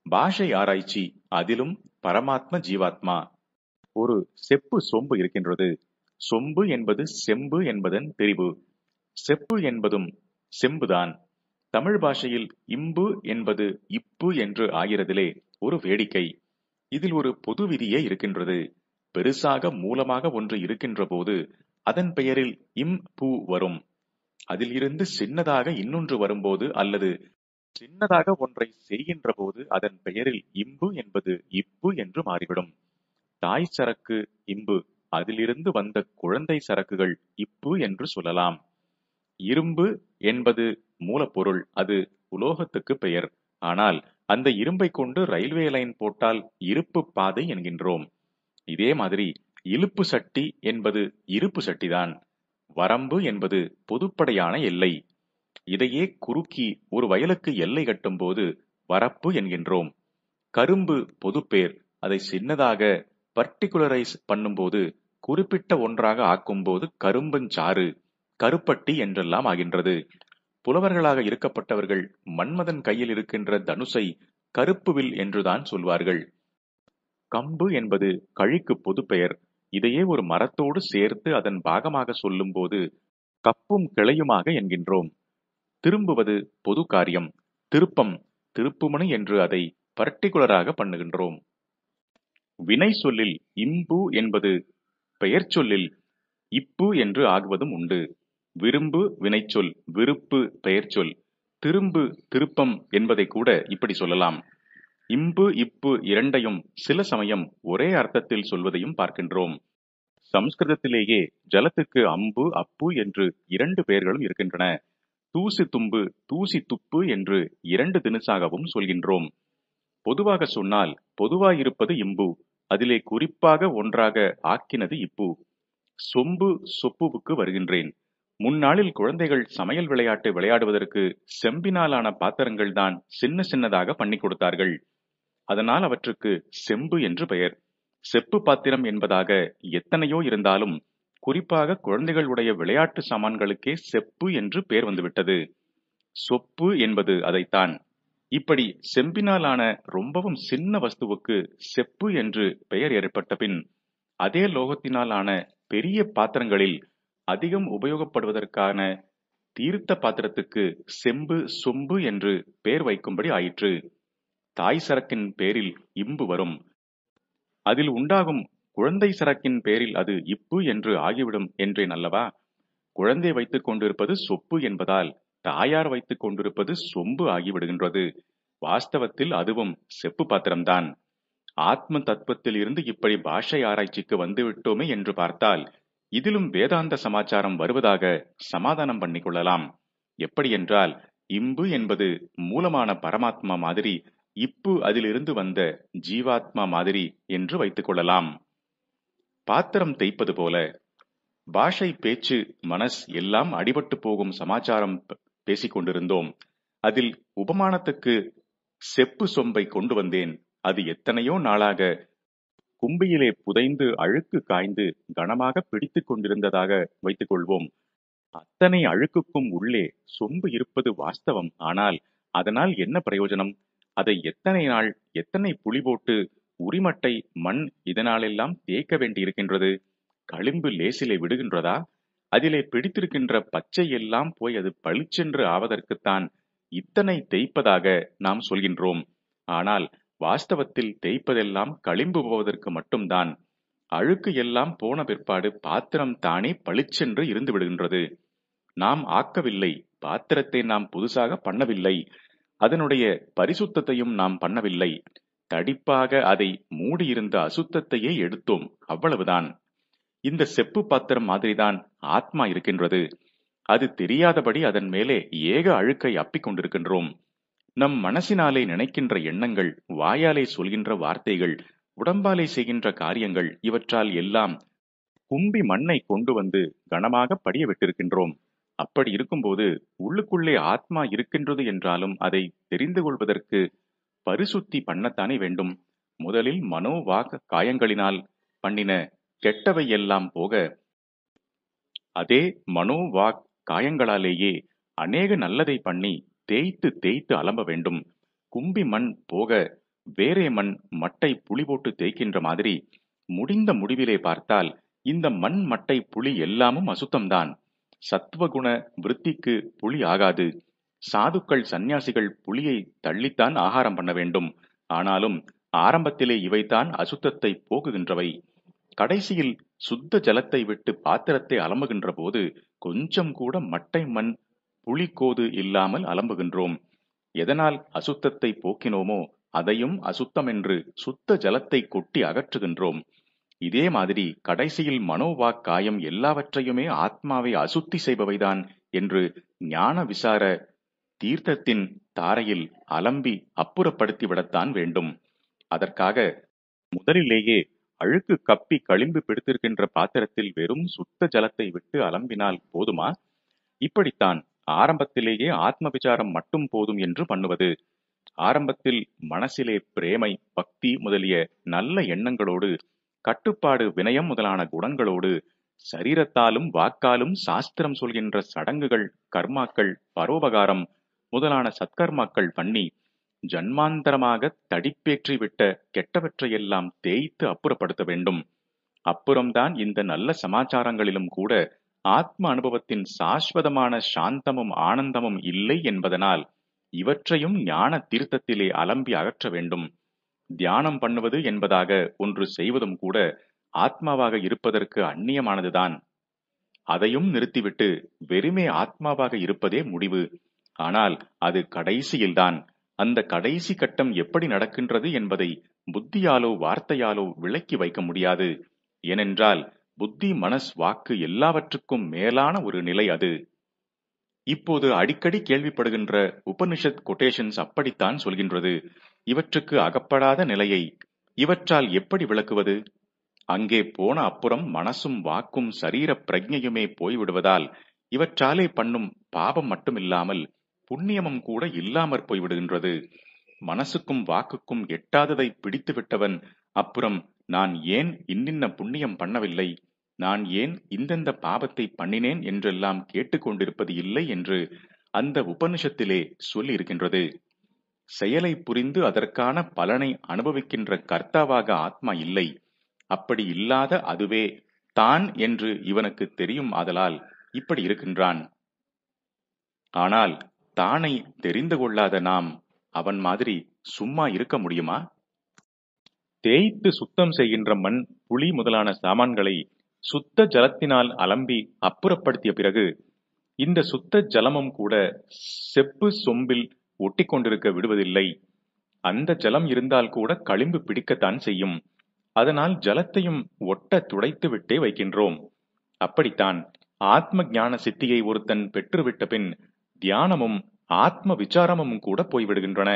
பாஷை ஆராய்ச்சி அதிலும் பரமாத்ம ஜீவாத்மா ஒரு செப்பு சொம்பு இருக்கின்றது சொம்பு என்பது செம்பு என்பதன் பிரிவு செப்பு என்பதும் செம்புதான் தமிழ் பாஷையில் இம்பு என்பது இப்பு என்று ஆகிறதிலே ஒரு வேடிக்கை இதில் ஒரு பொது விதியே இருக்கின்றது பெருசாக மூலமாக ஒன்று இருக்கின்ற போது அதன் பெயரில் இம் பூ வரும் அதில் இருந்து சின்னதாக இன்னொன்று வரும்போது அல்லது சின்னதாக ஒன்றை செய்கின்ற போது அதன் பெயரில் இம்பு என்பது இப்பு என்று மாறிவிடும் தாய் சரக்கு இம்பு அதிலிருந்து வந்த குழந்தை சரக்குகள் இப்பு என்று சொல்லலாம் இரும்பு என்பது மூலப்பொருள் அது உலோகத்துக்கு பெயர் ஆனால் அந்த இரும்பை கொண்டு ரயில்வே லைன் போட்டால் இருப்பு பாதை என்கின்றோம் இதே மாதிரி இழுப்பு சட்டி என்பது இருப்பு சட்டிதான் வரம்பு என்பது பொதுப்படையான எல்லை இதையே குறுக்கி ஒரு வயலுக்கு எல்லை கட்டும் போது வரப்பு என்கின்றோம் கரும்பு பொதுப்பேர் அதை சின்னதாக பர்டிகுலரைஸ் பண்ணும்போது குறிப்பிட்ட ஒன்றாக ஆக்கும்போது கரும்பஞ்சாறு கருப்பட்டி என்றெல்லாம் ஆகின்றது புலவர்களாக இருக்கப்பட்டவர்கள் மன்மதன் கையில் இருக்கின்ற தனுசை கருப்புவில் என்றுதான் சொல்வார்கள் கம்பு என்பது கழிக்கு பொதுப்பெயர் இதையே ஒரு மரத்தோடு சேர்த்து அதன் பாகமாக சொல்லும்போது கப்பும் கிளையுமாக என்கின்றோம் திரும்புவது பொது காரியம் திருப்பம் திருப்புமணி என்று அதை பர்டிகுலராக பண்ணுகின்றோம் வினை சொல்லில் இம்பு என்பது பெயர் சொல்லில் இப்பு என்று ஆகுவதும் உண்டு விரும்பு வினைச்சொல் விருப்பு பெயர் சொல் திரும்பு திருப்பம் என்பதை கூட இப்படி சொல்லலாம் இம்பு இப்பு இரண்டையும் சில சமயம் ஒரே அர்த்தத்தில் சொல்வதையும் பார்க்கின்றோம் சம்ஸ்கிருதத்திலேயே ஜலத்துக்கு அம்பு அப்பு என்று இரண்டு பெயர்களும் இருக்கின்றன தூசி தும்பு தூசி துப்பு என்று இரண்டு தினுசாகவும் சொல்கின்றோம் பொதுவாக சொன்னால் பொதுவாயிருப்பது இம்பு அதிலே குறிப்பாக ஒன்றாக ஆக்கினது இப்பு சொம்பு சொப்புவுக்கு வருகின்றேன் முன்னாளில் குழந்தைகள் சமையல் விளையாட்டு விளையாடுவதற்கு செம்பினாலான பாத்திரங்கள் தான் சின்ன சின்னதாக பண்ணி கொடுத்தார்கள் அதனால் அவற்றுக்கு செம்பு என்று பெயர் செப்பு பாத்திரம் என்பதாக எத்தனையோ இருந்தாலும் குறிப்பாக குழந்தைகளுடைய விளையாட்டு சாமான்களுக்கே செப்பு என்று பெயர் வந்துவிட்டது சொப்பு என்பது அதைத்தான் இப்படி செம்பினாலான ரொம்பவும் சின்ன வஸ்துவுக்கு செப்பு என்று பெயர் ஏற்பட்ட பின் அதே லோகத்தினாலான பெரிய பாத்திரங்களில் அதிகம் உபயோகப்படுவதற்கான தீர்த்த பாத்திரத்துக்கு செம்பு சொம்பு என்று பெயர் வைக்கும்படி ஆயிற்று தாய் சரக்கின் பேரில் இம்பு வரும் அதில் உண்டாகும் குழந்தை சரக்கின் பேரில் அது இப்பு என்று ஆகிவிடும் என்றேன் அல்லவா குழந்தை வைத்துக் கொண்டிருப்பது சொப்பு என்பதால் தாயார் வைத்துக் கொண்டிருப்பது சொம்பு ஆகிவிடுகின்றது வாஸ்தவத்தில் அதுவும் செப்பு பாத்திரம்தான் ஆத்ம தத்துவத்தில் இருந்து இப்படி பாஷை ஆராய்ச்சிக்கு வந்துவிட்டோமே என்று பார்த்தால் இதிலும் வேதாந்த சமாச்சாரம் வருவதாக சமாதானம் பண்ணிக் கொள்ளலாம் எப்படி என்றால் இம்பு என்பது மூலமான பரமாத்மா மாதிரி இப்பு அதிலிருந்து வந்த ஜீவாத்மா மாதிரி என்று வைத்துக் கொள்ளலாம் பாத்திரம் தேய்ப்பது போல பாஷை பேச்சு மனஸ் எல்லாம் அடிபட்டு போகும் சமாச்சாரம் பேசிக் கொண்டிருந்தோம் அதில் உபமானத்துக்கு செப்பு சொம்பை கொண்டு வந்தேன் அது எத்தனையோ நாளாக கும்பியிலே புதைந்து அழுக்கு காய்ந்து கனமாக பிடித்துக் கொண்டிருந்ததாக வைத்துக் கொள்வோம் அத்தனை அழுக்குக்கும் உள்ளே சொம்பு இருப்பது வாஸ்தவம் ஆனால் அதனால் என்ன பிரயோஜனம் அதை எத்தனை நாள் எத்தனை புளி போட்டு உரிமட்டை மண் இதனாலெல்லாம் தேய்க்க வேண்டியிருக்கின்றது களிம்பு லேசிலே விடுகின்றதா அதிலே பிடித்திருக்கின்ற பச்சை எல்லாம் போய் அது பளிச்சென்று ஆவதற்குத்தான் இத்தனை தேய்ப்பதாக நாம் சொல்கின்றோம் ஆனால் வாஸ்தவத்தில் தேய்ப்பதெல்லாம் களிம்பு போவதற்கு மட்டும்தான் அழுக்கு எல்லாம் போன பிற்பாடு பாத்திரம் தானே பளிச்சென்று இருந்து விடுகின்றது நாம் ஆக்கவில்லை பாத்திரத்தை நாம் புதுசாக பண்ணவில்லை அதனுடைய பரிசுத்தத்தையும் நாம் பண்ணவில்லை தடிப்பாக அதை மூடியிருந்த அசுத்தத்தையே எடுத்தோம் அவ்வளவுதான் இந்த செப்பு பாத்திரம் மாதிரிதான் ஆத்மா இருக்கின்றது அது தெரியாதபடி அதன் மேலே ஏக அழுக்கை அப்பிக் கொண்டிருக்கின்றோம் நம் மனசினாலே நினைக்கின்ற எண்ணங்கள் வாயாலே சொல்கின்ற வார்த்தைகள் உடம்பாலே செய்கின்ற காரியங்கள் இவற்றால் எல்லாம் கும்பி மண்ணை கொண்டு வந்து கனமாக படிய விட்டிருக்கின்றோம் அப்படி இருக்கும்போது உள்ளுக்குள்ளே ஆத்மா இருக்கின்றது என்றாலும் அதை தெரிந்து கொள்வதற்கு பரிசுத்தி பண்ணத்தானே வேண்டும் முதலில் மனோ வாக் காயங்களினால் பண்ணின கெட்டவை எல்லாம் போக அதே மனோ வாக் காயங்களாலேயே அநேக நல்லதை பண்ணி தேய்த்து தேய்த்து அலம்ப வேண்டும் கும்பி மண் போக வேறே மண் மட்டை புளி போட்டு தேய்க்கின்ற மாதிரி முடிந்த முடிவிலே பார்த்தால் இந்த மண் மட்டை புளி எல்லாமும் அசுத்தம்தான் சத்துவகுண விருத்திக்கு புளி ஆகாது சாதுக்கள் சந்நியாசிகள் புளியை தள்ளித்தான் ஆகாரம் பண்ண வேண்டும் ஆனாலும் ஆரம்பத்திலே இவைதான் அசுத்தத்தை போக்குகின்றவை கடைசியில் சுத்த ஜலத்தை விட்டு பாத்திரத்தை அலம்புகின்ற போது கொஞ்சம் கூட மட்டை மண் புளிக்கோது இல்லாமல் அலம்புகின்றோம் எதனால் அசுத்தத்தை போக்கினோமோ அதையும் அசுத்தம் என்று சுத்த ஜலத்தை கொட்டி அகற்றுகின்றோம் இதே மாதிரி கடைசியில் மனோவாக் காயம் எல்லாவற்றையுமே ஆத்மாவை அசுத்தி செய்பவைதான் என்று ஞான விசார தீர்த்தத்தின் தாரையில் அலம்பி அப்புறப்படுத்தி விடத்தான் வேண்டும் அதற்காக முதலிலேயே அழுக்கு கப்பி களிம்பு பிடித்திருக்கின்ற பாத்திரத்தில் வெறும் சுத்த ஜலத்தை விட்டு அலம்பினால் போதுமா இப்படித்தான் ஆரம்பத்திலேயே ஆத்ம விசாரம் மட்டும் போதும் என்று பண்ணுவது ஆரம்பத்தில் மனசிலே பிரேமை பக்தி முதலிய நல்ல எண்ணங்களோடு கட்டுப்பாடு வினயம் முதலான குணங்களோடு சரீரத்தாலும் வாக்காலும் சாஸ்திரம் சொல்கின்ற சடங்குகள் கர்மாக்கள் பரோபகாரம் முதலான சத்கர்மாக்கள் பண்ணி ஜன்மாந்தரமாக தடிப்பேற்றி விட்ட கெட்டவற்றையெல்லாம் தேய்த்து அப்புறப்படுத்த வேண்டும் அப்புறம்தான் இந்த நல்ல சமாச்சாரங்களிலும் கூட ஆத்ம அனுபவத்தின் சாஸ்வதமான சாந்தமும் ஆனந்தமும் இல்லை என்பதனால் இவற்றையும் ஞான தீர்த்தத்திலே அலம்பி அகற்ற வேண்டும் தியானம் பண்ணுவது என்பதாக ஒன்று செய்வதும் கூட ஆத்மாவாக இருப்பதற்கு அந்நியமானதுதான் அதையும் நிறுத்திவிட்டு வெறுமே ஆத்மாவாக இருப்பதே முடிவு ஆனால் அது கடைசியில்தான் அந்த கடைசி கட்டம் எப்படி நடக்கின்றது என்பதை புத்தியாலோ வார்த்தையாலோ விளக்கி வைக்க முடியாது ஏனென்றால் புத்தி மனஸ் வாக்கு எல்லாவற்றுக்கும் மேலான ஒரு நிலை அது இப்போது அடிக்கடி கேள்விப்படுகின்ற உபனிஷத் கொட்டேஷன்ஸ் அப்படித்தான் சொல்கின்றது இவற்றுக்கு அகப்படாத நிலையை இவற்றால் எப்படி விளக்குவது அங்கே போன அப்புறம் மனசும் வாக்கும் சரீர பிரஜையுமே போய்விடுவதால் இவற்றாலே பண்ணும் பாபம் மட்டுமில்லாமல் புண்ணியமும் கூட இல்லாமற் போய்விடுகின்றது மனசுக்கும் வாக்குக்கும் எட்டாததை பிடித்து விட்டவன் அப்புறம் நான் ஏன் இன்னின்ன புண்ணியம் பண்ணவில்லை நான் ஏன் இந்தந்த பாபத்தை பண்ணினேன் என்றெல்லாம் கேட்டுக்கொண்டிருப்பது இல்லை என்று அந்த உபனிஷத்திலே சொல்லி இருக்கின்றது செயலை புரிந்து அதற்கான பலனை அனுபவிக்கின்ற கர்த்தாவாக ஆத்மா இல்லை அப்படி இல்லாத அதுவே தான் என்று இவனுக்கு தெரியும் ஆதலால் இப்படி இருக்கின்றான் ஆனால் தானை தெரிந்து கொள்ளாத நாம் அவன் மாதிரி சும்மா இருக்க முடியுமா தேய்த்து சுத்தம் செய்கின்ற மண் புளி முதலான சாமான்களை சுத்த ஜலத்தினால் அலம்பி அப்புறப்படுத்திய பிறகு இந்த சுத்த ஜலமும் கூட செப்பு சொம்பில் ஒட்டி கொண்டிருக்க விடுவதில்லை அந்த ஜலம் இருந்தால் கூட களிம்பு பிடிக்கத்தான் செய்யும் அதனால் ஜலத்தையும் ஒட்ட துடைத்து விட்டே வைக்கின்றோம் அப்படித்தான் ஆத்ம ஞான சித்தியை ஒருத்தன் பெற்றுவிட்ட பின் தியானமும் ஆத்ம விசாரமும் கூட போய்விடுகின்றன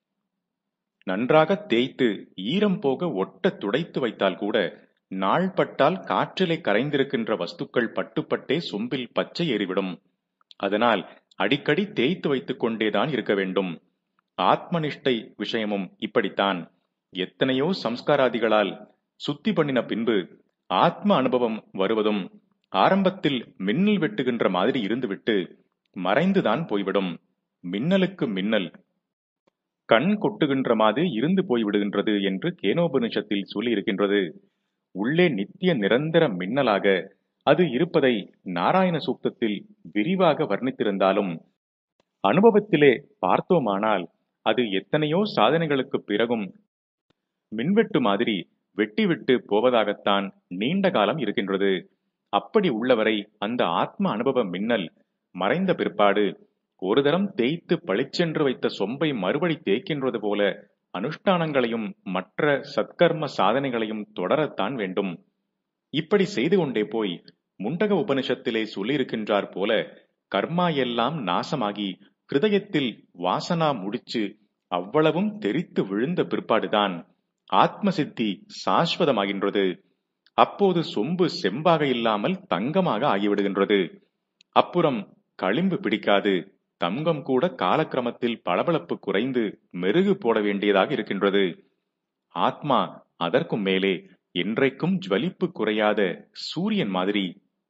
நன்றாக தேய்த்து ஈரம் போக ஒட்ட துடைத்து வைத்தால் கூட நாள்பட்டால் காற்றிலே கரைந்திருக்கின்ற வஸ்துக்கள் பட்டுப்பட்டே சொம்பில் பச்சை ஏறிவிடும் அதனால் அடிக்கடி தேய்த்து வைத்துக் கொண்டேதான் இருக்க வேண்டும் ஆத்மனிஷ்டை விஷயமும் இப்படித்தான் எத்தனையோ சம்ஸ்காராதிகளால் சுத்தி பண்ணின பின்பு ஆத்ம அனுபவம் வருவதும் ஆரம்பத்தில் மின்னல் வெட்டுகின்ற மாதிரி இருந்துவிட்டு மறைந்துதான் போய்விடும் மின்னலுக்கு மின்னல் கண் கொட்டுகின்ற மாதிரி இருந்து போய்விடுகின்றது என்று கேனோபனிஷத்தில் சொல்லி இருக்கின்றது உள்ளே நித்திய நிரந்தர மின்னலாக அது இருப்பதை நாராயண சூக்தத்தில் விரிவாக வர்ணித்திருந்தாலும் அனுபவத்திலே பார்த்தோமானால் அது எத்தனையோ சாதனைகளுக்கு பிறகும் மின்வெட்டு மாதிரி வெட்டி விட்டு போவதாகத்தான் நீண்ட காலம் இருக்கின்றது அப்படி உள்ளவரை அந்த ஆத்ம அனுபவ மின்னல் மறைந்த பிற்பாடு ஒரு தரம் தேய்த்து பளிச்சென்று வைத்த சொம்பை மறுபடி தேய்க்கின்றது போல அனுஷ்டானங்களையும் மற்ற சத்கர்ம சாதனைகளையும் தொடரத்தான் வேண்டும் இப்படி செய்து கொண்டே போய் முண்டக உபனிஷத்திலே சொல்லியிருக்கின்றார் போல கர்மா எல்லாம் நாசமாகி ஹிருதயத்தில் வாசனா முடிச்சு அவ்வளவும் தெரித்து விழுந்த பிற்பாடுதான் ஆத்ம சித்தி சாஸ்வதமாகின்றது அப்போது சொம்பு செம்பாக இல்லாமல் தங்கமாக ஆகிவிடுகின்றது அப்புறம் களிம்பு பிடிக்காது தங்கம் கூட காலக்கிரமத்தில் பளபளப்பு குறைந்து மெருகு போட வேண்டியதாக இருக்கின்றது ஆத்மா அதற்கும் மேலே என்றைக்கும் ஜுவலிப்பு குறையாத சூரியன் மாதிரி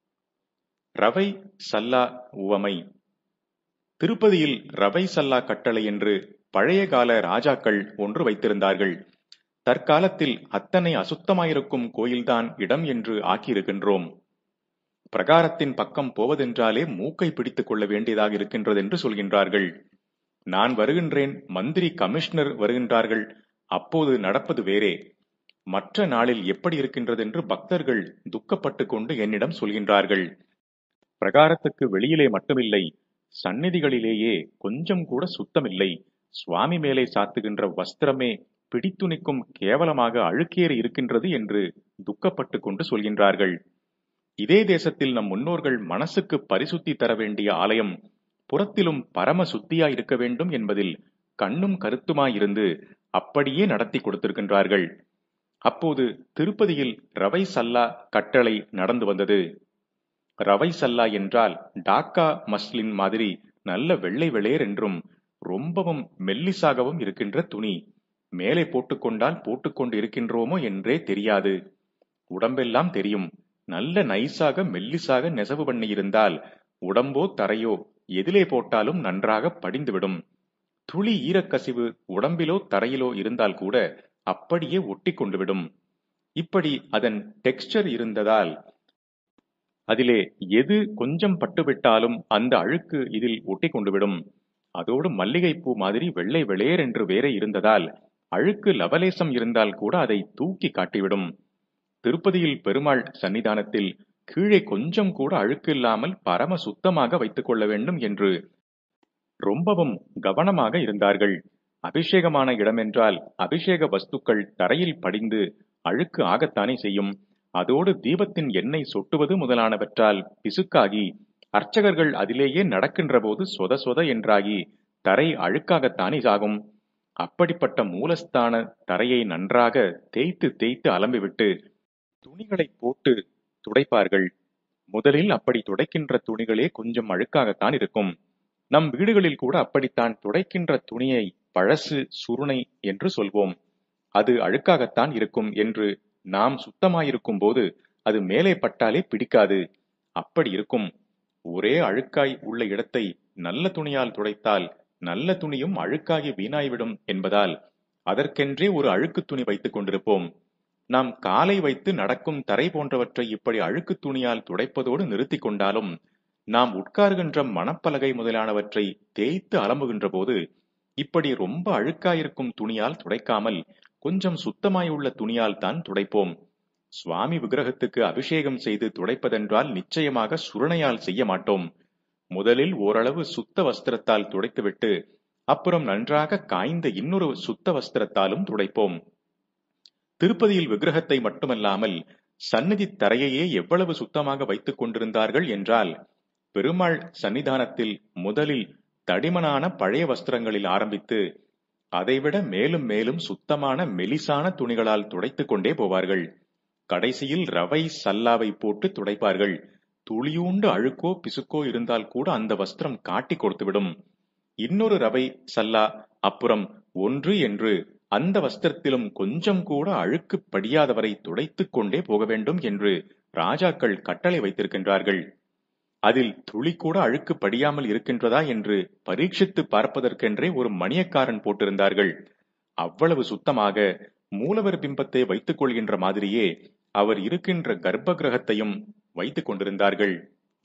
ரவை சல்லா உவமை திருப்பதியில் ரவை சல்லா கட்டளை என்று பழைய கால ராஜாக்கள் ஒன்று வைத்திருந்தார்கள் தற்காலத்தில் அத்தனை அசுத்தமாயிருக்கும் கோயில்தான் இடம் என்று ஆக்கியிருக்கின்றோம் பிரகாரத்தின் பக்கம் போவதென்றாலே மூக்கை பிடித்துக் கொள்ள வேண்டியதாக இருக்கின்றது என்று சொல்கின்றார்கள் நான் வருகின்றேன் மந்திரி கமிஷனர் வருகின்றார்கள் அப்போது நடப்பது வேறே மற்ற நாளில் எப்படி இருக்கின்றது என்று பக்தர்கள் துக்கப்பட்டு கொண்டு என்னிடம் சொல்கின்றார்கள் பிரகாரத்துக்கு வெளியிலே மட்டுமில்லை சந்நிதிகளிலேயே கொஞ்சம் கூட சுத்தமில்லை சுவாமி மேலே சாத்துகின்ற வஸ்திரமே பிடித்துணிக்கும் கேவலமாக அழுக்கேறி இருக்கின்றது என்று துக்கப்பட்டு கொண்டு சொல்கின்றார்கள் இதே தேசத்தில் நம் முன்னோர்கள் மனசுக்கு பரிசுத்தி தர வேண்டிய ஆலயம் புறத்திலும் பரம சுத்தியா இருக்க வேண்டும் என்பதில் கண்ணும் கருத்துமாயிருந்து அப்படியே நடத்தி கொடுத்திருக்கின்றார்கள் அப்போது திருப்பதியில் ரவை சல்லா கட்டளை நடந்து வந்தது ரவை சல்லா என்றால் டாக்கா மஸ்லின் மாதிரி நல்ல வெள்ளை வெளேர் என்றும் ரொம்பவும் மெல்லிசாகவும் இருக்கின்ற துணி மேலே போட்டுக்கொண்டால் போட்டுக்கொண்டு இருக்கின்றோமோ என்றே தெரியாது உடம்பெல்லாம் தெரியும் நல்ல நைஸாக மெல்லிசாக நெசவு பண்ணி இருந்தால் உடம்போ தரையோ எதிலே போட்டாலும் நன்றாக படிந்துவிடும் துளி ஈரக்கசிவு உடம்பிலோ தரையிலோ இருந்தால் கூட அப்படியே ஒட்டி கொண்டுவிடும் இப்படி அதன் டெக்ஸ்டர் இருந்ததால் அதிலே எது கொஞ்சம் பட்டுவிட்டாலும் அந்த அழுக்கு இதில் ஒட்டி கொண்டுவிடும் அதோடு மல்லிகைப்பூ மாதிரி வெள்ளை வெளேர் என்று வேற இருந்ததால் அழுக்கு லவலேசம் இருந்தால் கூட அதை தூக்கி காட்டிவிடும் திருப்பதியில் பெருமாள் சன்னிதானத்தில் கீழே கொஞ்சம் கூட அழுக்கு இல்லாமல் பரம சுத்தமாக வைத்துக் கொள்ள வேண்டும் என்று ரொம்பவும் கவனமாக இருந்தார்கள் அபிஷேகமான இடமென்றால் அபிஷேக வஸ்துக்கள் தரையில் படிந்து அழுக்கு ஆகத்தானே செய்யும் அதோடு தீபத்தின் எண்ணெய் சொட்டுவது முதலானவற்றால் பிசுக்காகி அர்ச்சகர்கள் அதிலேயே நடக்கின்ற போது சொத சொத என்றாகி தரை அழுக்காகத்தானே சாகும் அப்படிப்பட்ட மூலஸ்தான தரையை நன்றாக தேய்த்து தேய்த்து அலம்பிவிட்டு துணிகளை போட்டு துடைப்பார்கள் முதலில் அப்படி துடைக்கின்ற துணிகளே கொஞ்சம் அழுக்காகத்தான் இருக்கும் நம் வீடுகளில் கூட அப்படித்தான் துடைக்கின்ற துணியை பழசு சுருணை என்று சொல்வோம் அது அழுக்காகத்தான் இருக்கும் என்று நாம் சுத்தமாயிருக்கும் போது அது மேலே பட்டாலே பிடிக்காது அப்படி இருக்கும் ஒரே அழுக்காய் உள்ள இடத்தை நல்ல துணியால் துடைத்தால் நல்ல துணியும் அழுக்காகி வீணாய்விடும் என்பதால் அதற்கென்றே ஒரு அழுக்கு துணி வைத்துக் கொண்டிருப்போம் நாம் காலை வைத்து நடக்கும் தரை போன்றவற்றை இப்படி அழுக்கு துணியால் துடைப்பதோடு நிறுத்தி கொண்டாலும் நாம் உட்காருகின்ற மணப்பலகை முதலானவற்றை தேய்த்து அலம்புகின்ற போது இப்படி ரொம்ப அழுக்காயிருக்கும் துணியால் துடைக்காமல் கொஞ்சம் சுத்தமாயுள்ள துணியால் தான் துடைப்போம் சுவாமி விக்கிரகத்துக்கு அபிஷேகம் செய்து துடைப்பதென்றால் நிச்சயமாக சுரணையால் செய்ய மாட்டோம் முதலில் ஓரளவு சுத்த வஸ்திரத்தால் துடைத்துவிட்டு அப்புறம் நன்றாக காய்ந்த இன்னொரு சுத்த வஸ்திரத்தாலும் துடைப்போம் திருப்பதியில் விக்கிரகத்தை மட்டுமல்லாமல் சந்நிதி தரையையே எவ்வளவு சுத்தமாக வைத்துக் கொண்டிருந்தார்கள் என்றால் பெருமாள் சன்னிதானத்தில் முதலில் தடிமனான பழைய வஸ்திரங்களில் ஆரம்பித்து அதைவிட மேலும் மேலும் சுத்தமான மெலிசான துணிகளால் துடைத்துக் கொண்டே போவார்கள் கடைசியில் ரவை சல்லாவை போட்டு துடைப்பார்கள் துளியூண்டு அழுக்கோ பிசுக்கோ இருந்தால் கூட அந்த வஸ்திரம் காட்டி கொடுத்துவிடும் இன்னொரு ரவை சல்லா அப்புறம் ஒன்று என்று அந்த வஸ்திரத்திலும் கொஞ்சம் கூட அழுக்கு படியாதவரை துடைத்துக் கொண்டே போக வேண்டும் என்று ராஜாக்கள் கட்டளை வைத்திருக்கின்றார்கள் அதில் துளி கூட அழுக்கு படியாமல் இருக்கின்றதா என்று பரீட்சித்து பார்ப்பதற்கென்றே ஒரு மணியக்காரன் போட்டிருந்தார்கள் அவ்வளவு சுத்தமாக மூலவர் பிம்பத்தை வைத்துக் கொள்கின்ற மாதிரியே அவர் இருக்கின்ற கர்ப்ப கிரகத்தையும் வைத்துக் கொண்டிருந்தார்கள்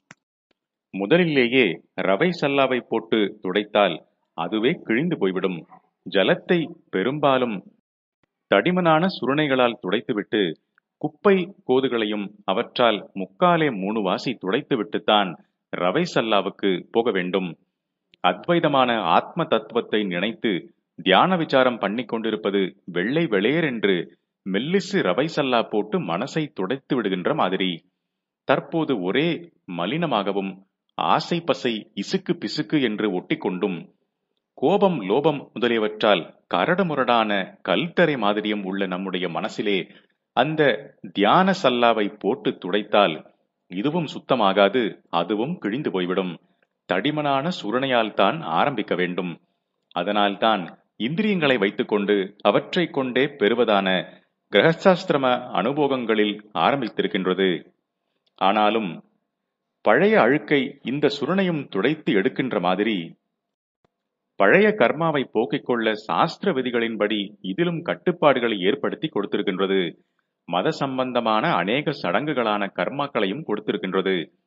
முதலிலேயே ரவை சல்லாவை போட்டு துடைத்தால் அதுவே கிழிந்து போய்விடும் ஜலத்தை பெரும்பாலும் தடிமனான சுருணைகளால் துடைத்துவிட்டு குப்பை கோதுகளையும் அவற்றால் முக்காலே மூணு வாசி துடைத்துவிட்டுத்தான் ரவை சல்லாவுக்கு போக வேண்டும் அத்வைதமான ஆத்ம தத்துவத்தை நினைத்து தியான விசாரம் பண்ணி கொண்டிருப்பது வெள்ளை வெளேர் என்று மெல்லிசு ரவை சல்லா போட்டு மனசை துடைத்து விடுகின்ற மாதிரி தற்போது ஒரே மலினமாகவும் ஆசை பசை இசுக்கு பிசுக்கு என்று ஒட்டிக்கொண்டும் கோபம் லோபம் முதலியவற்றால் கரடுமுரடான கல்தரை மாதிரியும் உள்ள நம்முடைய மனசிலே அந்த தியான சல்லாவை போட்டு துடைத்தால் இதுவும் சுத்தமாகாது அதுவும் கிழிந்து போய்விடும் தடிமனான சுரணையால் தான் ஆரம்பிக்க வேண்டும் அதனால்தான் இந்திரியங்களை வைத்துக்கொண்டு அவற்றை கொண்டே பெறுவதான கிரகசாஸ்திரம அனுபோகங்களில் ஆரம்பித்திருக்கின்றது ஆனாலும் பழைய அழுக்கை இந்த சுரணையும் துடைத்து எடுக்கின்ற மாதிரி பழைய கர்மாவை போக்கிக் கொள்ள சாஸ்திர விதிகளின்படி இதிலும் கட்டுப்பாடுகளை ஏற்படுத்தி கொடுத்திருக்கின்றது மத சம்பந்தமான அநேக சடங்குகளான கர்மாக்களையும் கொடுத்திருக்கின்றது